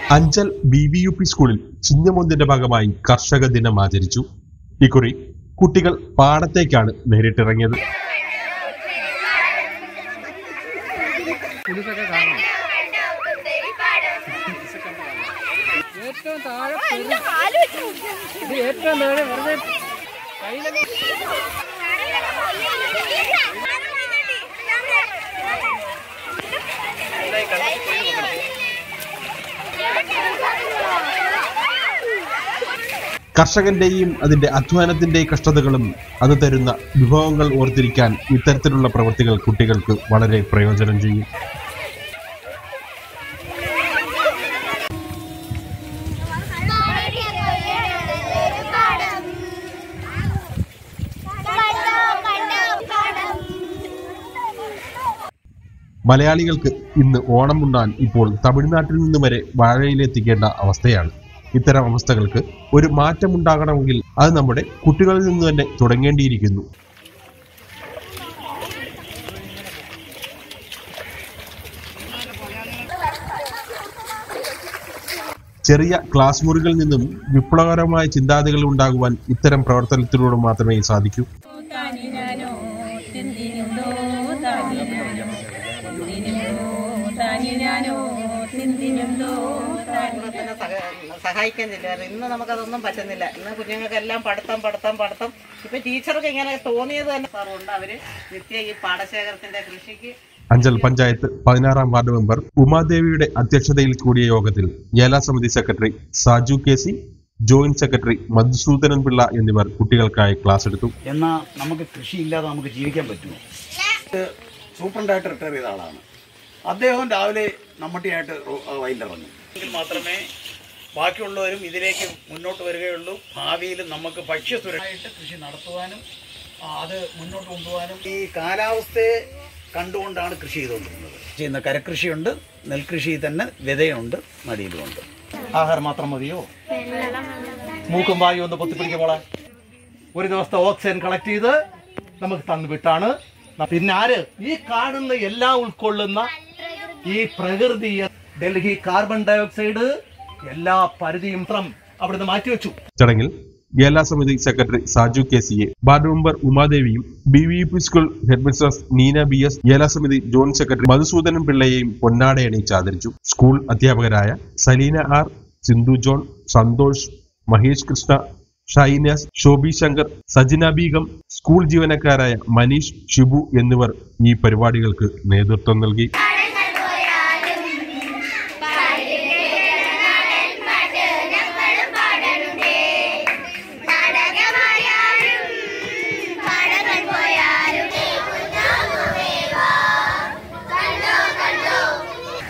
Anchal B V U P സ്കൂളിൽ ചിങ്ങമൊന്നിന്റെ ഭാഗമായി കർഷക ദിനം ആചരിച്ചു ഇക്കുറി കുട്ടികൾ പാടത്തേക്കാണ് നേരിട്ടിറങ്ങിയത് പുലിസൊക്കെ കാണണം ഏറ്റവും താഴെ പെരു- ഇത് ഏറ്റവും താഴെ വെറുതെ കയ്യിലൊക്കെ കർഷകന്റെയും അതിന്റെ അധ്വാനത്തിന്റെ കഷ്ടതകളും അത് തരുന്ന വിഭവങ്ങൾ ഓർത്തിരിക്കാൻ ഇത്തരത്തിലുള്ള പ്രവൃത്തികൾ കുട്ടികൾക്ക് വളരെ പ്രയോജനം ചെയ്യും മലയാളികൾക്ക് ഇന്ന് ഓണം ഉണ്ണാൻ ഇപ്പോൾ തമിഴ്നാട്ടിൽ നിന്ന് വരെ വാഴയിലെത്തിക്കേണ്ട അവസ്ഥയാണ് ഇത്തരം അവസ്ഥകൾക്ക് ഒരു മാറ്റമുണ്ടാകണമെങ്കിൽ അത് നമ്മുടെ കുട്ടികളിൽ നിന്ന് തന്നെ തുടങ്ങേണ്ടിയിരിക്കുന്നു ചെറിയ ക്ലാസ് മുറികളിൽ നിന്നും വിപ്ലവകരമായ ചിന്താഗതികൾ ഉണ്ടാകുവാൻ ഇത്തരം പ്രവർത്തനത്തിലൂടെ മാത്രമേ സാധിക്കൂ താനിനാനോ തിന്തിനുണ്ടോ താനിനാനോ തിന്തിനുണ്ടോ താനിനാനോ തിന്തിനുണ്ടോ താനിനാനോ തന്നെ സഹ- സഹായിക്കാൻ ചെല്ലുക ഇന്ന് നമുക്കതൊന്നും പറ്റുന്നില്ല ഇന്ന് കുഞ്ഞുങ്ങൾക്കെല്ലാം പഠിത്തം പഠിത്തം പഠിത്തം ഇപ്പൊ ടീച്ചർക്ക് ഇങ്ങനെ തോന്നിയത് തന്നെ സാറുണ്ട് അവര് നിത്യ ഈ പാടശേഖരത്തിന്റെ കൃഷിക്ക് അഞ്ചൽ പഞ്ചായത്ത് പതിനാറാം വാർഡ് മെമ്പർ ഉമാദേവിയുടെ അധ്യക്ഷതയിൽ കൂടിയ യോഗത്തിൽ ഏലാ സമിതി secretary Saju K C joint secretary Madhusoodanan Pillai എന്നിവർ കുട്ടികൾക്കായി ക്ലാസ് എടുത്തു എന്നാൽ നമുക്ക് കൃഷിയില്ലാതെ നമുക്ക് ജീവിക്കാൻ പറ്റുമോ സൂപ്രണ്ടായിട്ട് റിട്ടയർ ചെയ്ത ആളാണ് അദ്ദേഹം രാവിലെ മമ്മട്ടിയായിട്ട് റോ- ആ, വയലിലിറങ്ങും എങ്കിൽ മാത്രമേ ബാക്കിയുള്ളവരും ഇതിലേക്ക് മുന്നോട്ട് വരികയുള്ളൂ ഭാവിയിൽ നമുക്ക് ഭക്ഷ്യസുരക്ഷയായിട്ട് കൃഷി നടത്തുവാനും ആ, അത് മുന്നോട്ട് കൊണ്ടുപോകാനും ഈ കാലാവസ്ഥയെ കണ്ടുകൊണ്ടാണ് കൃഷി ചെയ്തുകൊണ്ടിരുന്നത് ചെയ്യുന്ന കരകൃഷിയുണ്ട് നെൽകൃഷി തന്നെ വിതയുണ്ട് നടിയിലുമുണ്ട് ആഹാരം മാത്രം മതിയോ മൂക്കും വായു ഒന്ന് പൊത്തിപ്പിടിക്കുമ്പോളെ ഒരു ദിവസത്തെ ഓക്സിജൻ കളക്ട് ചെയ്ത് നമുക്ക് തന്നു വിട്ടാണ് പിന്നെ ആര് ഈ കാണുന്ന എല്ലാം ഉൾക്കൊള്ളുന്ന ഈ പ്രകൃതി ഡൽഹി കാർബൺ ഡയോക്സൈഡ് എല്ലാ പരിധിയും ത്രം അവിടുന്ന് മാറ്റിവെച്ചു ചടങ്ങിൽ ഏലാ സമിതി secretary Saju K C A ward member ഉമാദേവിയും B V P school headmistress Neena B S ഏലാ സമിതി ജോയിന്റ് സെക്രട്ടറി മധുസൂദനൻ പിള്ളയെയും പൊന്നാടയണിയിച്ച് ആദരിച്ചു സ്കൂൾ അധ്യാപകരായ Saleena R Sindhu John Santhosh Mahesh Krishna Shynas Shobhi Shankar Sajina Beegum school ജീവനക്കാരായ മനീഷ് ഷിബു എന്നിവർ ഈ പരിപാടികൾക്ക് നേതൃത്വം നൽകി